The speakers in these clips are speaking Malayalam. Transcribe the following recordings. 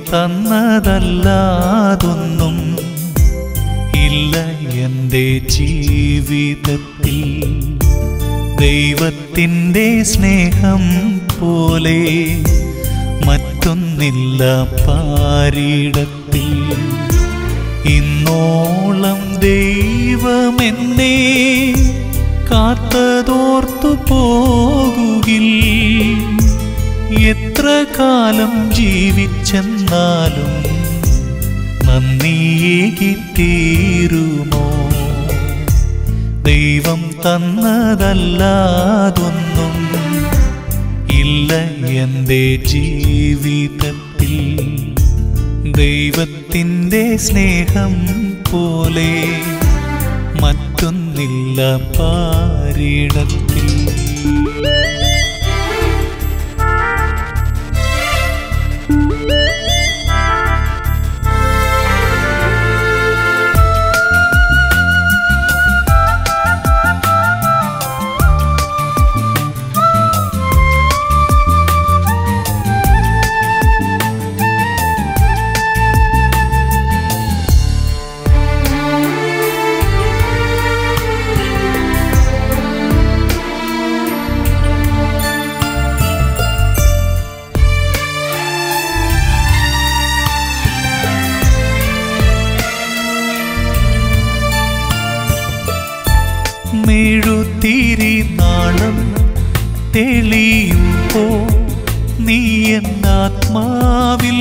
തന്നതല്ലാതൊന്നും ഇല്ല എൻ്റെ ജീവിതത്തിൽ ദൈവത്തിൻ്റെ സ്നേഹം പോലെ മറ്റൊന്നില്ല പാരിടത്തിൽ ഇന്നോളം ദൈവമെന്നെ കാത്തതോർത്തു പോകുകിൽ എത്ര കാലം ജീവിച്ചെന്നാലും നന്ദിയേകി തീരുമോ ദൈവം തന്നതല്ലാതൊന്നും ഇല്ല എൻ്റെ ജീവിതത്തിൽ ദൈവത്തിൻ്റെ സ്നേഹം പോലെ മറ്റൊന്നില്ല പാരിടത്തിൽ മെഴുതിരി നാളം തെളിയുമ്പോ നീ എന്നാത്മാവിൽ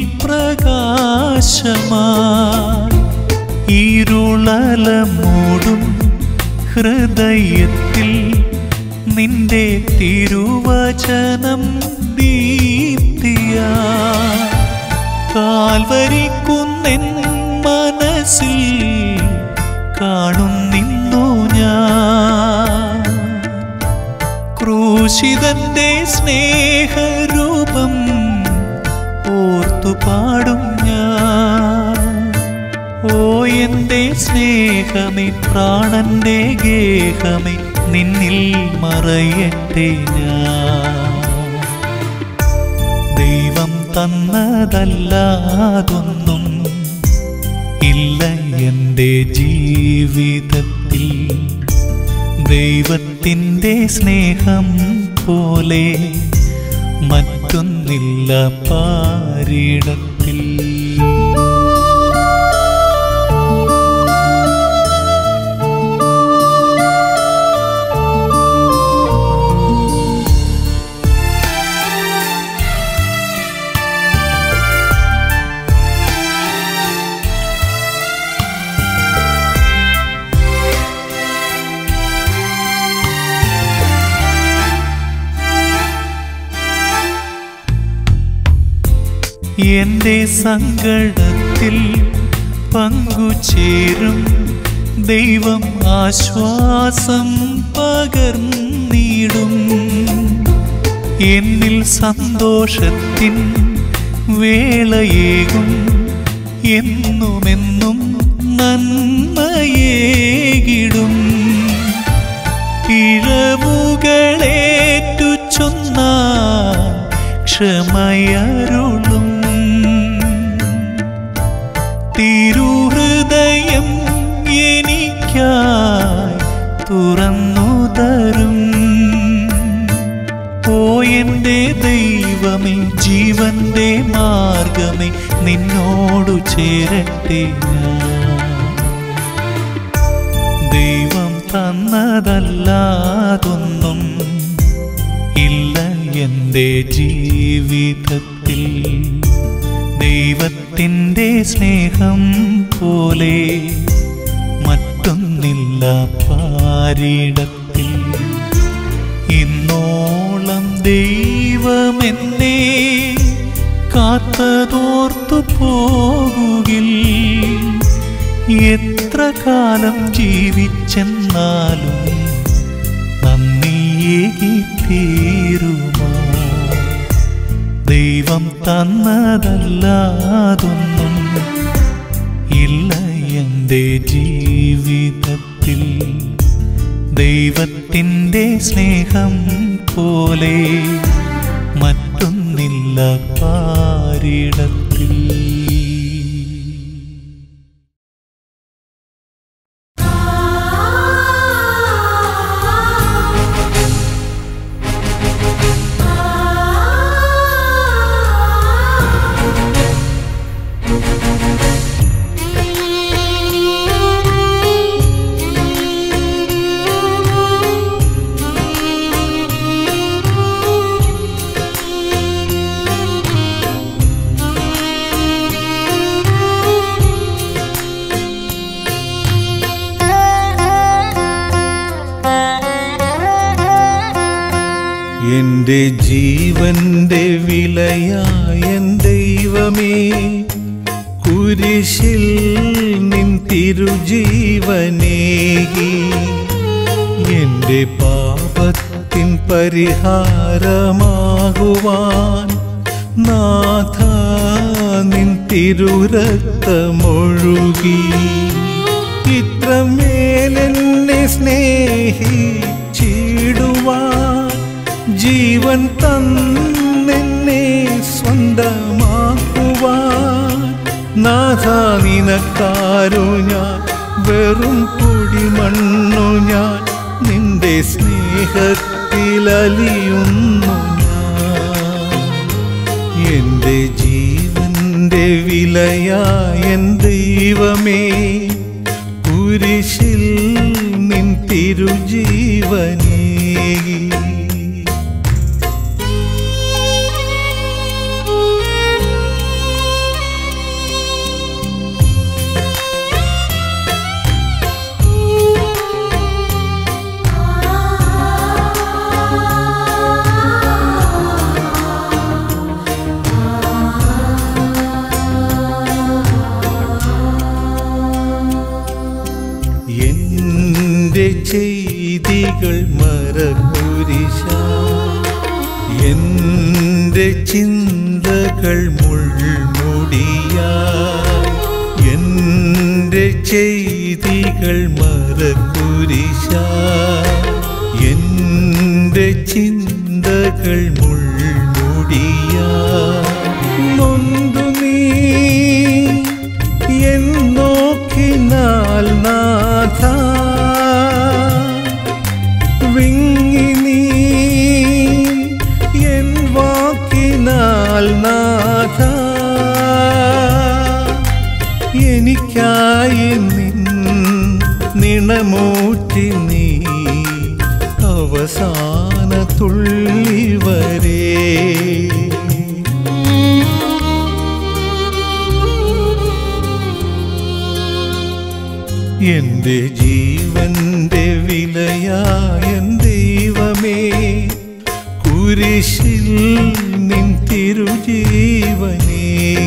പ്രകാശമായി ഇരുളല മൂടും ഹൃദയത്തിൽ നിന്റെ തിരുവചനം ദീപ്തിയാ കാൽവരിക്കുന്നെൻ മനസ്സിൽ കാണുന്നിന്നു ഞാൻ ക്രൂശിതന്റെ സ്നേഹരൂപം ഓർത്തു പാടും ഞാൻ ഓ എൻ്റെ സ്നേഹമേ പ്രാണന്റെ ഗേഹമേ നിന്നിൽ മറയട്ടെ ഞാൻ ദൈവം തന്നതല്ലാതൊന്നും ഇല്ല എൻ്റെ ജീവിതത്തിൽ ദൈവത്തിൻ്റെ സ്നേഹം പോലെ മറ്റൊന്നില്ല പാരിടത്തിൽ എന്റെ സങ്കടത്തിൽ പങ്കുചേരും ദൈവം ആശ്വാസം പകർന്നിടും എന്നിൽ സന്തോഷത്തിൻ വേളയേകും എന്നുമെന്നും നന്മയേകിടും പിഴവുകളേറ്റു ചൊന്നാൽ ക്ഷമയരുളും തിരുഹൃദയം എനിക്കായി തുറന്നു തരും ഓ എൻ്റെ ദൈവമേ ജീവന്റെ മാർഗമേ നിന്നോടു ചേരട്ടെ ഞാൻ ദൈവം തന്നതല്ലാതൊന്നും ഇല്ല എൻ്റെ ജീവിതത്തിൽ ദൈവത്തിൻ്റെ സ്നേഹം പോലെ മറ്റൊന്നില്ല പാരിടത്തിൽ ഇന്നോളം ദൈവമെന്നെ കാത്തതോർത്തു പോകുകിൽ എത്ര കാലം ജീവിച്ചെന്നാലും നന്ദിയേകി തീരുമോ ദൈവം തന്നതല്ലാതൊന്നും ഇല്ല എൻ്റെ ജീവിതത്തിൽ ദൈവത്തിൻ്റെ സ്നേഹം പോലെ മറ്റൊന്നില്ല പാരിടത്തിൽ ജീവിതത്തിൽ എന്റെ ജീവന്റെ വിലയായ ദൈവമേ കുരിശിൽ നിൻ തിരുജീവനേകി എന്റെ പാപത്തിൻ പരിഹാരമാകുവാൻ നാഥ നിൻ തിരുരക്തമൊഴുകി ഇത്രമേലെന്നെ സ്നേഹിച്ചിടുവാൻ ജീവൻ തന്നെന്നെ സ്വന്തമാക്കുവാൻ നാഥ നിനക്കാരു ഞാൻ വെറും പൊടിമണ്ണു ഞാൻ നിന്റെ സ്നേഹത്തിലലിയുന്നു ഞാൻ എന്റെ ജീവന്റെ വിലയായ ദൈവമേ കുരിശിൽ നിൻ തിരുജീവനേകി എന്റെ ചെയ്തികൾ മരകുരിശ എന്റെ ചിന്തകൾ മുൾമുടിയ എന്റെ ചെയ്തികൾ മരകുരിശ എന്റെ ചിന്തകൾ മുൾമുടിയ നൊന്തു നീ എന്നോക്കിനാൽ നാഥ വിങ്ങി നീ എൻ വാക്കിനാൽ നാഥ എനിക്കായി നിൻ നിണമൂറ്റി നീ അവസാന തുള്ളി വരെ എന്റെ ജീവന്റെ വിലയായ ദൈവമേ കുരിശിൽ നിൻ തിരുജീവനേ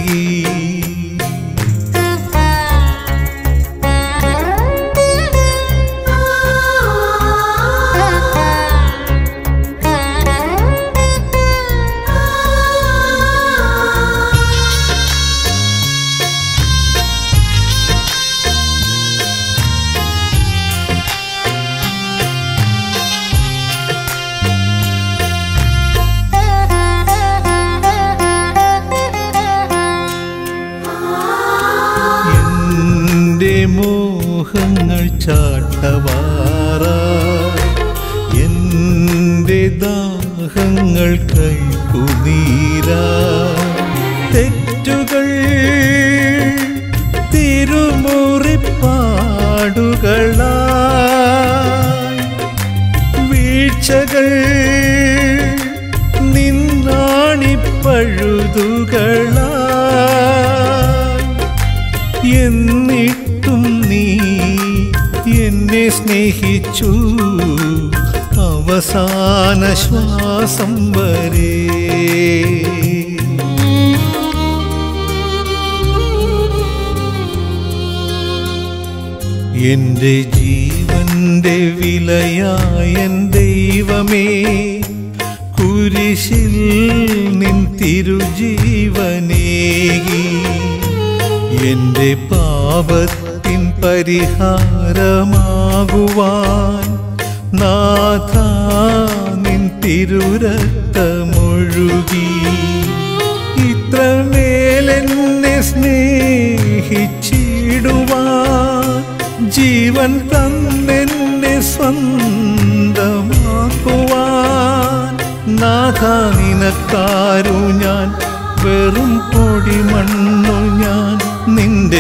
എന്റെ മോഹങ്ങൾ ചാട്ടവാറ എന്റെ ദാഹങ്ങൾ കൈക്കുനീര തെറ്റുകൾ തിരുമുറിപ്പാടുകളായി വീഴ്ചകൾ നിന്നാണിപ്പഴുതുകളായി എന്നിട്ടും നീ എന്നെ സ്നേഹിച്ചു അവസാന ശ്വാസം വരെ എന്റെ ജീവന്റെ വിലയായ ദൈവമേ കുരിശിൽ നിൻ തിരുജീവനേകി എന്റെ പാപത്തിൻ പരിഹാരമാകുവാൻ നാഥ നിൻ തിരുരക്തമൊഴുകി ഇത്രമേലെന്നെ സ്നേഹിച്ചിടുവാൻ ജീവൻ തന്നെന്നെ സ്വന്തമാക്കുവാൻ നാഥ നിനക്കാരു ഞാൻ വെറും പൊടിമണ്ണു ഞാൻ നിന്റെ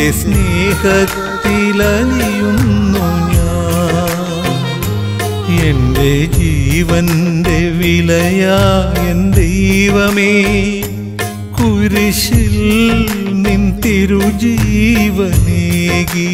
സ്നേഹത്തിലലിയുന്നു ഞാൻ എന്റെ ജീവന്റെ വിലയാ എൻ ദൈവമേ കുരിശിൽ നിൻ തിരുജീവനേകി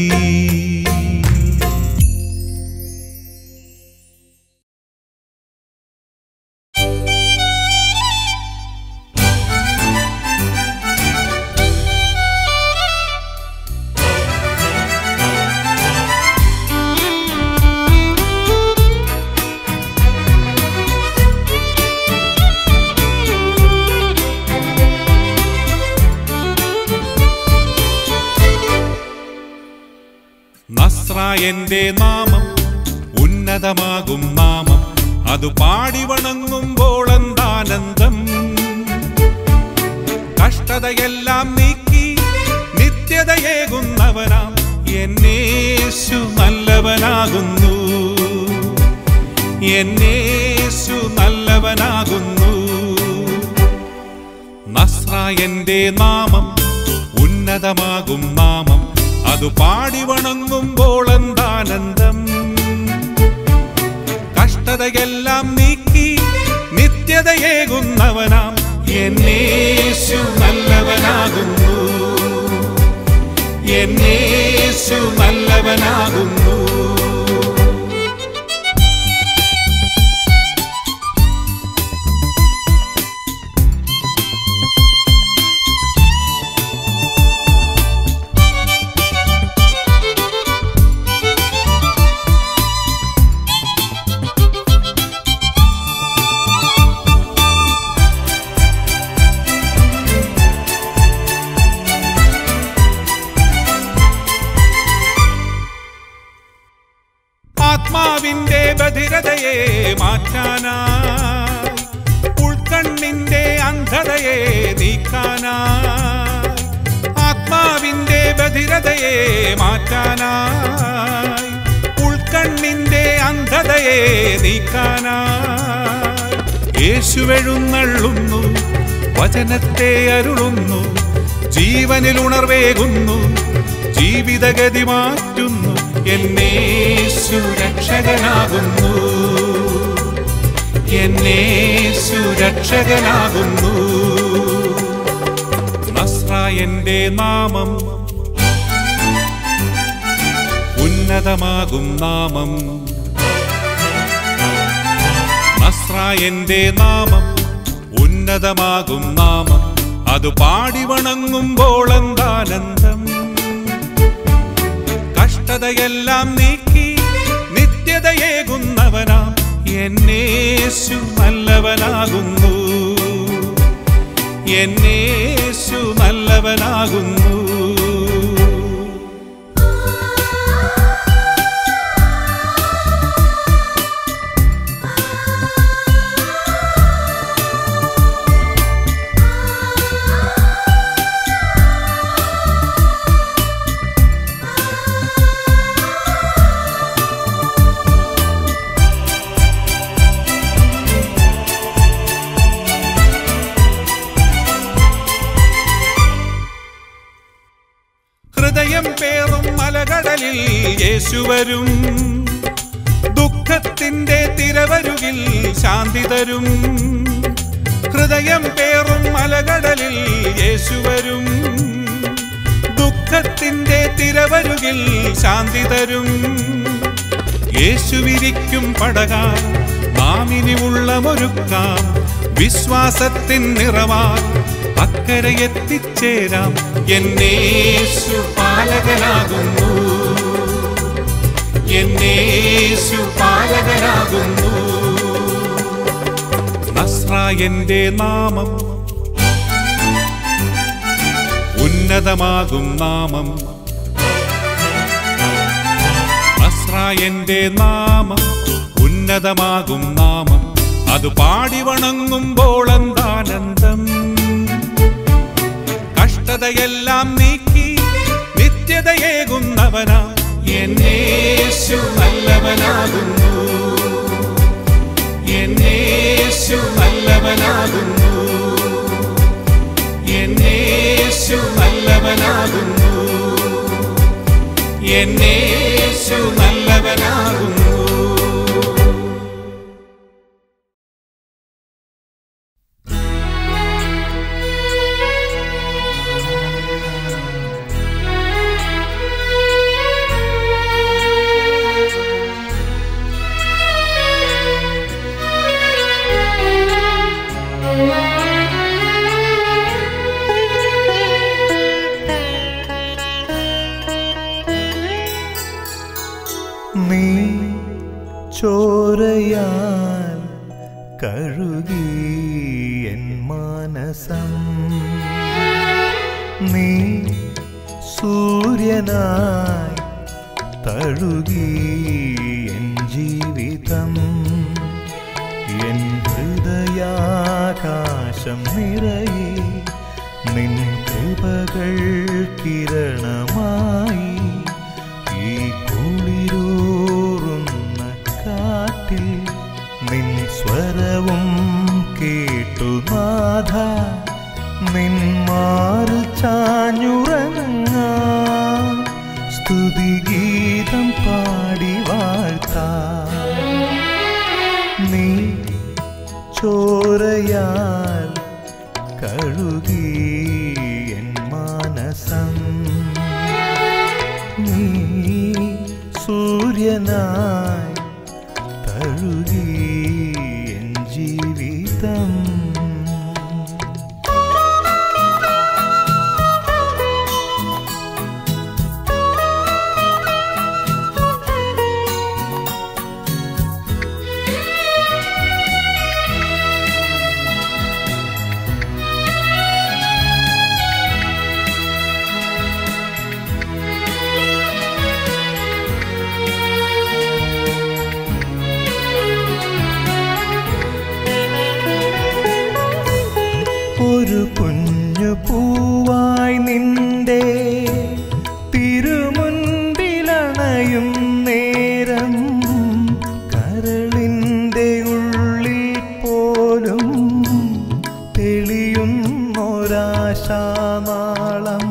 നസ്രായന്റെ നാമം ഉന്നതമാകും നാമം അത് പാടി വണങ്ങുമ്പോൾ എന്താനന്ദം കഷ്ടതയെല്ലാം നീക്കി നിത്യതയേകുന്നവനാം എന്നേശു നല്ലവനാകുന്നു എന്നേശു നല്ലവനാകുന്നു നസ്രായന്റെ നാമം ഉന്നതമാകും നാമം അത് പാടി വണങ്ങുമ്പോൾ എന്താനന്ദം കഷ്ടതയെല്ലാം നീക്കി നിത്യതയേകുന്നവനാം എന്നേശു നല്ലവനാകുന്നു എന്നേശു നല്ലവനാകുന്നു ആത്മാവിന്റെ ബധിരതയെ മാറ്റാനായി ഉൾക്കണ്ണിന്റെ അന്ധതയെ നീക്കാനായി ആത്മാവിന്റെ ബധിരതയെ മാറ്റാനായി ഉൾക്കണ്ണിന്റെ അന്ധതയെ നീക്കാനായി യേശുവെഴുന്നള്ളുന്നു വചനത്തെ അരുളുന്നു ജീവനിൽ ഉണർവേകുന്നു ജീവിതഗതി മാറ്റുന്നു എന്നേശു രക്ഷകനാകുന്നു എന്നേശു രക്ഷകനാകുന്നു നസ്രായന്റെ നാമം ഉന്നതമാകും നാമം നസ്രായന്റെ നാമം ഉന്നതമാകും നാമം അത് പാടി വണങ്ങുമ്പോൾ എന്താനന്ദം കഷ്ടതയെല്ലാം നീക്കി നിത്യതയേകുന്നവനാം എന്നേശു നല്ലവനാകുന്നു എന്നേശു നല്ലവനാകുന്നു ഹൃദയം പേറും മലകടലിൽ യേശു വരും ദുഃഖത്തിന്റെ തിരവരുകിൽ ശാന്തി തരും ഹൃദയം പേറും മലകടലിൽ യേശു വരും ദുഃഖത്തിന്റെ തിരവരുകിൽ ശാന്തി തരും യേശു വിരിക്കും പടകാൻ നാം ഇനി ഉള്ളമൊരുക്കാം വിശ്വാസത്തിൻ നിറവാൻ അക്കരെ എത്തിച്ചേരാം എന്നേശു പാലകനാകുന്നു എന്നേശു പാലകനാകുന്നു നസ്രായന്റെ നാമം ഉന്നതമാകും നാമം നസ്രായന്റെ നാമം ഉന്നതമാകും നാമം അത് പാടി വണങ്ങുമ്പോൾ എന്താനന്ദം കഷ്ട കഷ്ടതയെല്ലാം നീക്കി നിത്യതയേകുന്നവനാ എന്നേശു നല്ലവനാകുന്നു എന്നേശു നല്ലവനാകുന്നു എന്നേശു നല്ലവനാകുന്നു എന്നേശു നല്ലവനാകുന്നു നീ ചോരയാൽ കഴുകി എൻ മാനസം നീ സൂര്യനായി തഴുകി എൻ ജീവിതം എൻ ഹൃദയാകാശം നിറയെ നിൻ കൃപകൾ കിരണമായി ഈ കുളിരൂറുന്ന കാറ്റിൽ നിൻ സ്വരവും കേട്ടു നാഥ നിൻ മാറു ചാഞ്ഞുറങ്ങ സ്തുതിഗീതം പാടി വാഴ്ത്താ നീ ചോരയാൽ കഴുകി എൻ മാനസം നീ സൂര്യനായി തഴുകി എൻ ജീവിതം ഒരു കുഞ്ഞു പൂവായി നിന്റെ തിരുമുൻപിലണയും നേരം കരളിൻ്റെ ഉള്ളിൽ പോലും തെളിയുന്നൊരാശാനാളം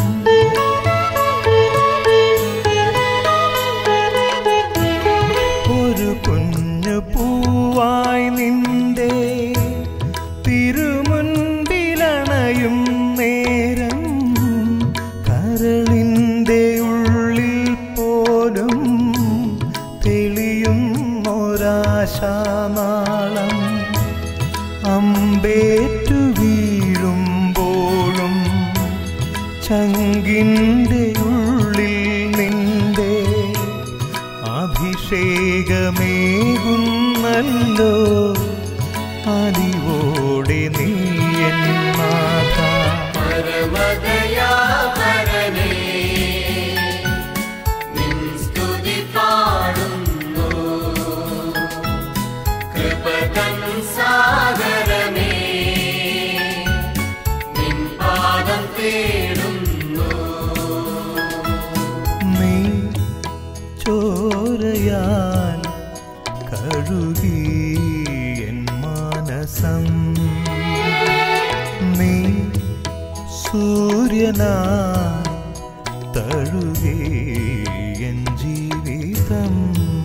ഒരു കുഞ്ഞു പൂവായി നിന്റെ തിരുമുൻപിലണയും നേരം കരളിൻ്റെ ഉള്ളിൽ പോലും തെളിയുന്നൊരാശാനാളം അമ്പേറ്റു വീഴുമ്പോഴും ചങ്കിൻ്റെ ഉള്ളിൽ നിന്റെ അഭിഷേകമേകുന്നല്ലോ അലിവോടെ നീ എന്നാഥ പരമദയാപരനേ, നിൻ സ്തുതി പാടുന്നു. കൃപതൻ സാഗരമേ, നിൻ പാദം തേടുന്നു നീ ചോരയാൽ കഴുകി എൻ മാനസം നീ സൂര്യനായി തഴുകി എൻ ജീവിതം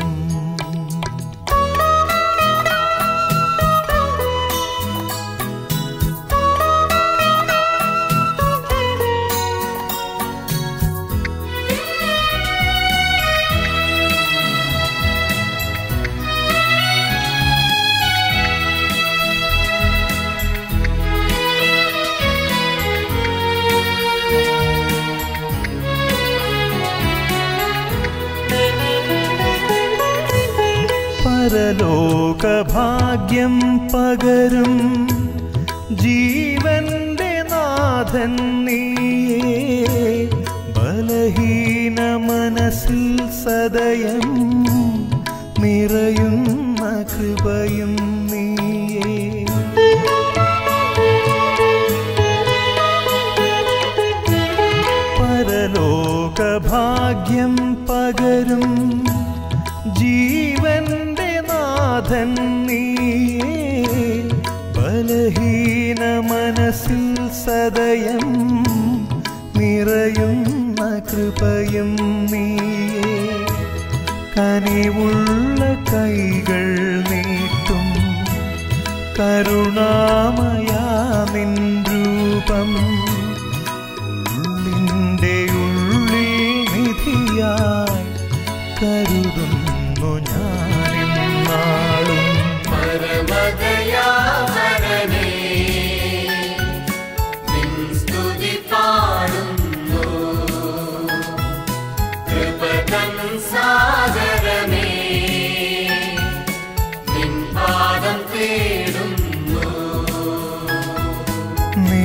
പരലോകഭാഗ്യം പകരും ജീവന്റെ നാഥൻ നീയേ ബലഹീന മനസ്സിൽ സദയം നിറയുന്ന കൃപയും നീയേ ലോകഭാഗ്യം പകരും ജീവന്റെ നാഥൻ നീയേ ബലഹീന മനസ്സിൽ സദയം നിറയുന്ന കൃപയും നീയേ കനിവുള്ള കൈകൾ നീട്ടും കരുണാമയാ നിൻ രൂപം ഉള്ളിൻ്റെ ഉള്ളിൽ നിധിയായി കരുതുന്നു ഞാനിന്നാളും പരമദയാവരനേ നിൻ സ്തുതി പാടുന്നു കൃപതൻ സാഗരമേ നിൻ പാദം തേടുന്നു നീ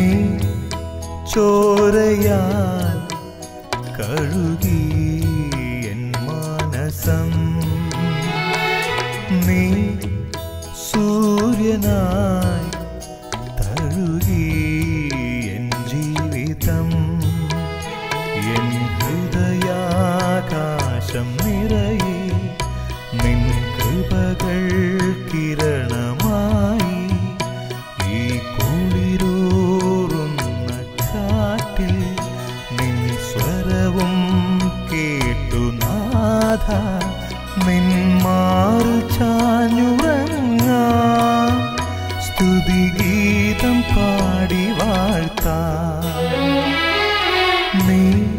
ചോരയാൽ കഴുകി എൻ മാനസം നീ സൂര്യനായി തഴുകി എൻ ജീവിതം എൻ ഹൃദയാകാശം നിറയെ നിൻ കൃപകൾ കിരണമായി ഈ കുളിരൂറുന്ന കാറ്റിൽ നിൻ സ്വരവും കേട്ടു നാഥ നിൻ മാറു ചാഞ്ഞുറങ്ങാം സ്തുതിഗീതം പാടി വാഴ്ത്താം നീ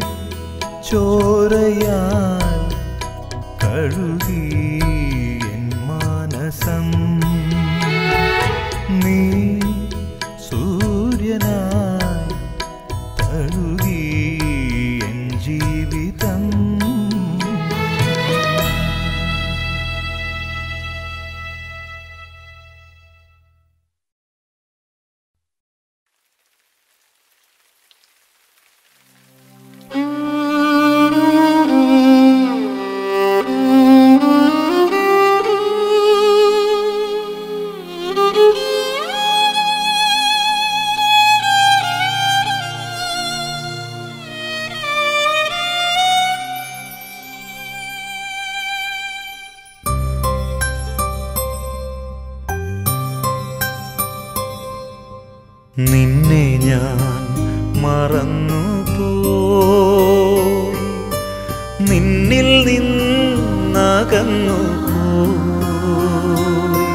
ചോരയാൽ കഴുകി എൻ മാനസം നീ സൂര്യനായി തഴുകി എൻ ജീവിതം നിന്നെ ഞാൻ മറന്നു പോയി നിന്നിൽ നിന്നകന്നു പോയി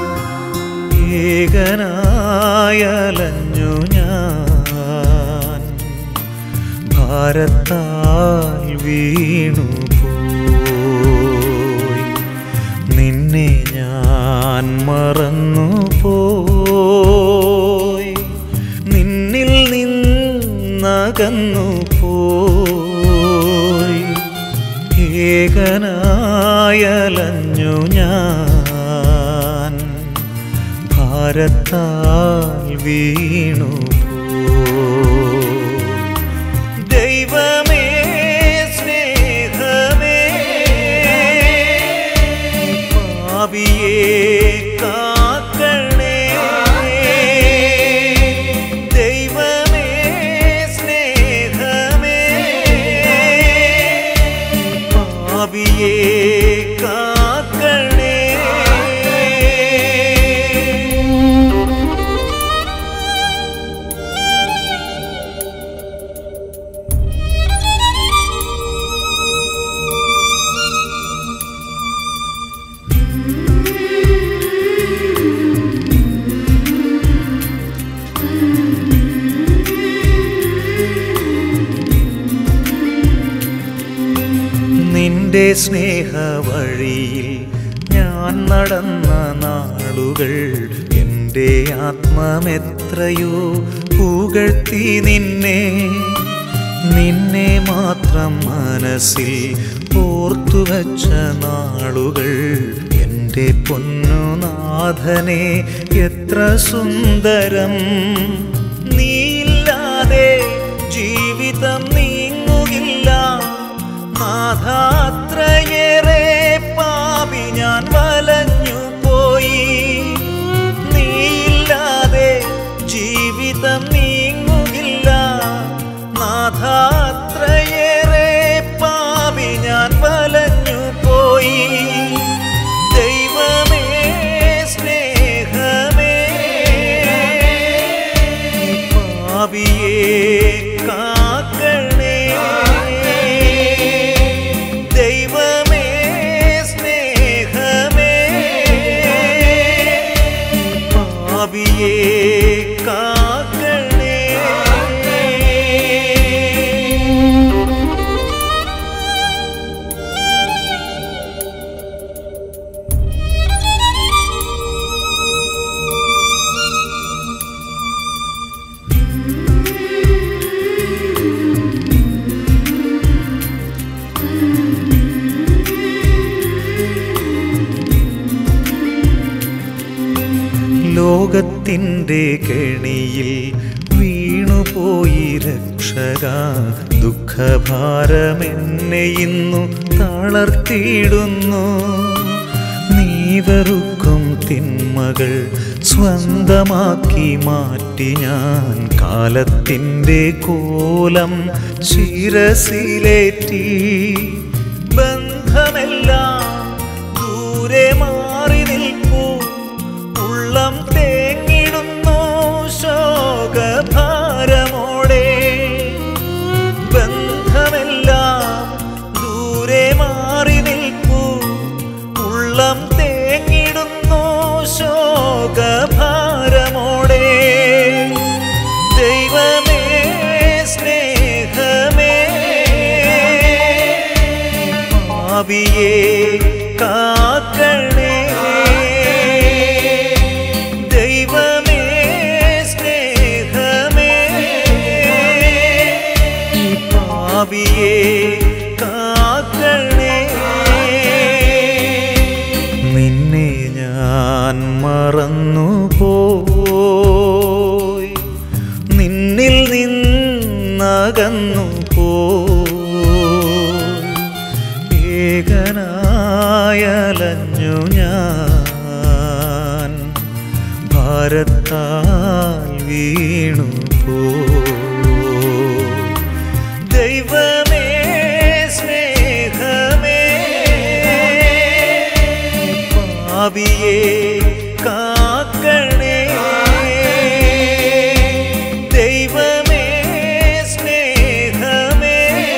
ഏകനായലഞ്ഞു ഞാൻ ഭാരത്താൽ വീണു പോയി നിന്നെ ഞാൻ മറന്നു പോയി നിന്നിൽ നിന്നകന്നു പോയി ഏകനായലഞ്ഞു ഞാൻ ഭാരത്താൽ വീണു പോയി ദൈവമേ സ്നേഹമേ ഈ പാപിയെ കാക്കണേ ദൈവമേ സ്നേഹമേ ഈ പാപിയെ കാക്കണേ നിന്റെ സ്നേഹവഴിയിൽ ഞാൻ നടന്ന നാളുകൾ എൻ്റെ ആത്മമെത്രയോ പുകഴ്ത്തി നിന്നെ നിന്നെ മാത്രം മനസ്സിൽ ഓർത്തുവച്ച നാളുകൾ എൻ്റെ പൊന്നുനാഥനെ എത്ര സുന്ദരം നീയില്ലാതെ ജീവിതം നീങ്ങുകില്ല നാഥാത്രയേറെ പാപി ഞാൻ വലഞ്ഞു പോയി നീയില്ലാതെ ജീവിതം നീങ്ങുകില്ല നാഥാത്രയേറെ പാപി പാപത്തിൻ്റെ കെണിയിൽ വീണുപോയി രക്ഷക ദുഃഖഭാരമെന്നെ ഇന്നു തളർത്തിയിടുന്നു നീ വെറുക്കും തിന്മകൾ സ്വന്തമാക്കി മാറ്റി ഞാൻ കാലത്തിൻ്റെ കോലം ശിരസിലേറ്റി ബന്ധമെല്ലാം ദൂരെ മാറി നിൽപ്പൂ ഉള്ളം തേങ്ങിടുന്നു ശോകഭാരമോടെ ബന്ധമെല്ലാം ദൂരെ മാറി നിൽപ്പൂ ഉള്ളം തേങ്ങിടുന്നു ശോകഭാരമോടെ ദൈവമേ സ്നേഹമേ ഭാവിയെ കാക്കണേ ദൈവമേ സ്നേഹമേ ഈ ഭാവിയെ കാക്കണേ നിന്നെ ഞാൻ മറന്നു പോയി നിന്നിൽ നിന്നകന്നു പോയി ഏകനായലഞ്ഞു ഞാൻ ഭാരത്താൽ വീണു പോയി ദൈവമേ സ്നേഹമേ ഭാവിയെ കാക്കണേ ദൈവമേ സ്നേഹമേ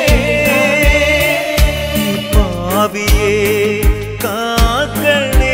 ഭാവിയെ കാക്കണേ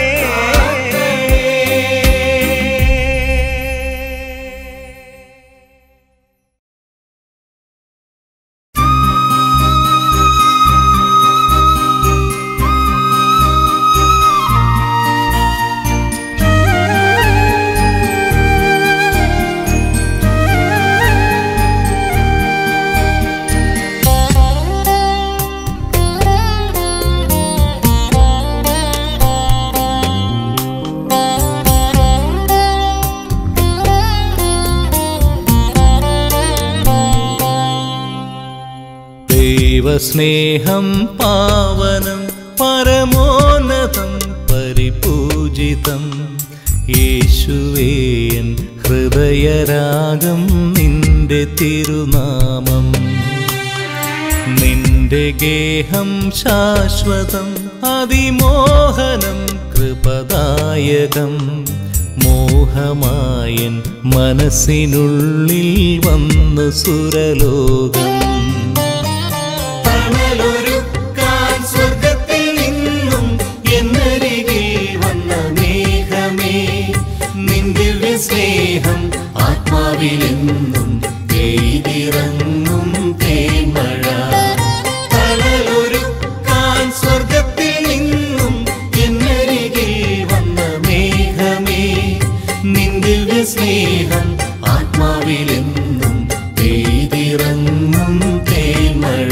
ദൈവസ്നേഹം പാവനം പരമോന്നതം പരിപൂജിതം യേശുവേൻ ഹൃദയരാഗം നിന്റെ തിരുനാമം നിന്റെ ഗേഹം ശാശ്വതം അതിമോഹനം കൃപദായകം മോഹമായൻ മനസ്സിനുള്ളിൽ വന്നു സുരലോകം തണലൊരുക്കാൻ സ്വർഗത്തിൽ നിന്നും എന്നരികിൽ വന്ന മേഘമേ നിന്റെ സ്നേഹം ആത്മാവിലെന്നും പെയ്തിറങ്ങും തേന്മഴ തണലൊരുക്കാൻ സ്വർഗത്തിൽ നിന്നും എന്നരികിൽ വന്ന മേഘമേ നിന്റെ സ്നേഹം ആത്മാവിലെന്നും പെയ്തിറങ്ങും തേന്മഴ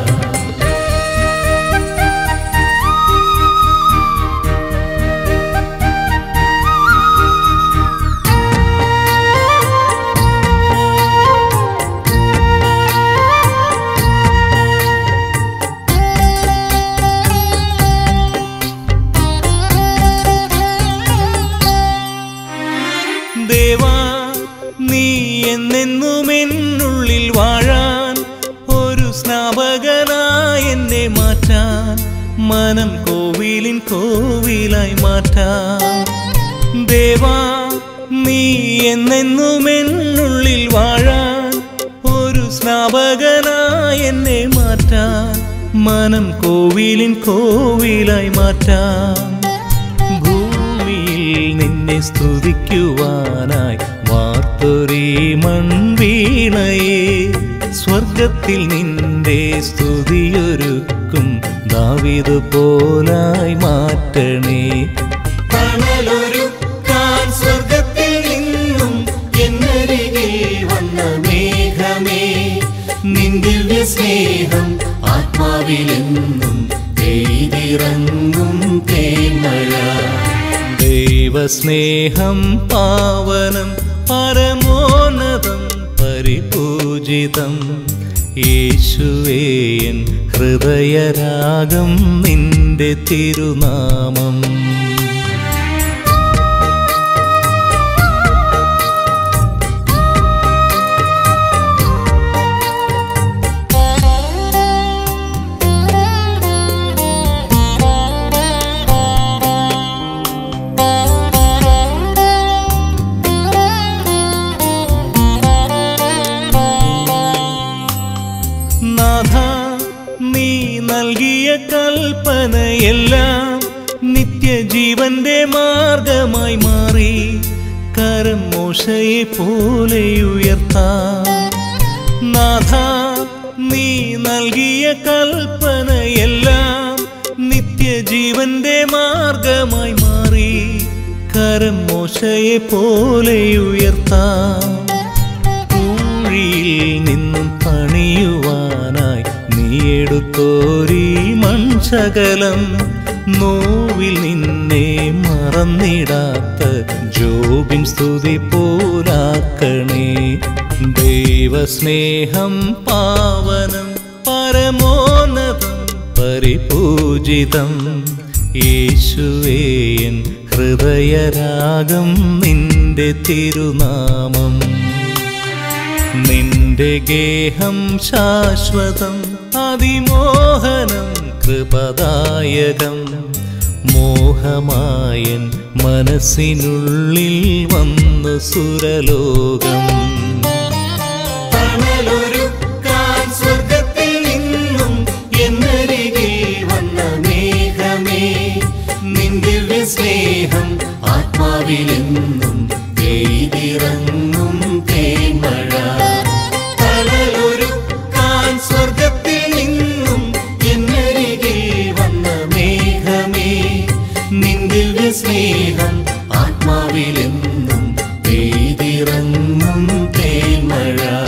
ദേവാ നീ എന്നെന്നും എന്നുള്ളിൽ വാഴാൻ ഒരു സ്നാപകനായി എന്നെ മാറ്റാൻ മനം കോവിലിൻ കോവിലായി മാറ്റാൻ ദേവാ നീ എന്നെന്നും എന്നുള്ളിൽ വാഴാൻ ഒരു സ്നാപകനായി എന്നെ മാറ്റാൻ മനം കോവിലിൻ കോവിലായി മാറ്റാൻ ഭൂമിയിൽ നിന്നെ സ്തുതിക്കുവാനായി വാർത്തൊരീ മൺവീണയെ സ്വർഗത്തിൽ നിന്റെ സ്തുതിയൊരുക്കും ദാവിത് പോലായി മാറ്റണേ തണലൊരുക്കാൻ സ്വർഗത്തിൽ നിന്നും എന്നരികിൽ വന്ന മേഘമേ നിന്റെ സ്നേഹം ആത്മാവിലെന്നും പെയ്തിറങ്ങും തേന്മഴ ദൈവസ്നേഹം പാവനം പരമോന്നതം പരിപൂജിതം യേശുവേയൻ ഹൃദയരാഗം നിന്റെ തിരുനാമം നാഥ നീ നൽകിയ കൽപ്പനയെല്ലാം നിത്യജീവന്റെ മാർഗമായി മാറി കരം മോശയെ പോലെ ഉയർത്താം നാഥ നീ നൽകിയ കൽപ്പനയെല്ലാം നിത്യജീവന്റെ മാർഗമായി മാറി കരം മോശയെ പോലെ ഉയർത്താം പൂഴിയിൽ നിന്നും പണിയുവാനായി നീ എടുത്തോരീ മൺശകലം നോവിൽ നിന്നെ മറന്നിടാത്ത ജോബിൻ സ്തുതി പോലാക്കണേ ദൈവസ്നേഹം പാവനം പരമോന്നതം പരിപൂജിതം യേശുവേയൻ ഹൃദയരാഗം നിന്റെ തിരുനാമം നിന്റെ ഗേഹം ശാശ്വതം അതിമോഹനം കൃപദായകം മോഹമായൻ മനസ്സിനുള്ളിൽ വന്നു സുരലോകം തണലൊരുക്കാൻ സ്വർഗത്തിൽ നിന്നും എന്നരികിൽ വന്ന മേഘമേ നിന്റെ സ്നേഹം ആത്മാവിലെന്നും പെയ്തിറങ്ങും തേന്മഴ തണലൊരുക്കാൻ സ്വർഗത്തിൽ നിന്നും എന്നരികിൽ വന്ന മേഘമേ നിന്റെ സ്നേഹം ആത്മാവിലെന്നും പെയ്തിറങ്ങും തേന്മഴ